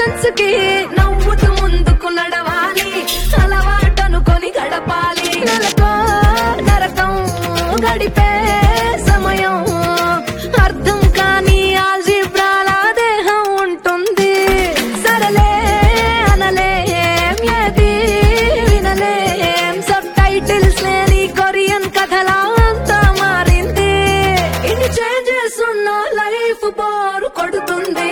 chance కి నవ్వుతూ ముందుకు నడవాలి అలవాటనుకొని గడపాలి నెలకో నరకం గడిపే సమయం అర్థం కాని ఆల్జీబ్రాల దేహం ఉంటుంది సరలే అనలేం ఏది వినలేం సబ్ టైటిల్స్ లేని కొరియన్ కథలా అంతా మారింది ఇన్ని చేంజెస్ ఉన్న లైఫ్ బోర్ కొడుతుంది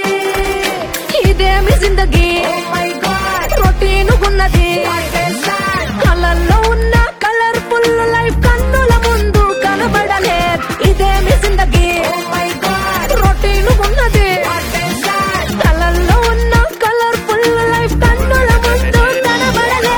ఇదేమి జిందగీ రొటీన్ ఉన్నది కలల్లో ఉన్న కలర్ఫుల్ లైఫ్ కన్నుల ముందు కనబడలే ఇదేమి జిందగీ రొటీన్ ఉన్నది కలల్లో ఉన్న కలర్ఫుల్ లైఫ్ కన్నుల ముందు కనబడలే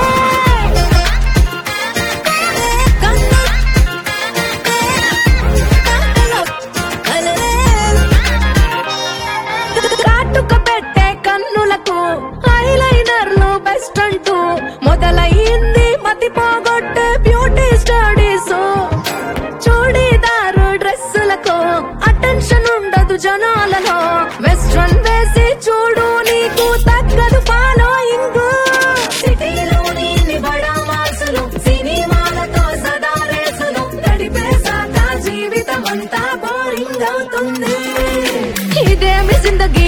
కాటుక పెట్టే కన్నులకు ఐలైనర్లు బెస్ట్ అంటూ మొదలయ్యింది మతి పోగొట్టే బ్యూటీ స్టడీస్ చూడీదారు డ్రెస్సులకు అటెన్షన్ ఉండదు జనాలలో వెస్ట్రన్ వేసి చూడు నీకు తగ్గదు ఫాలోయింగ్ సిటీలోని బడా మాసులు సినిమాలతో సదా రేసులు గడిపేశాక జీవితం అంతా బోరింగ్ అవుతుంది ఇదేమి జిందగీ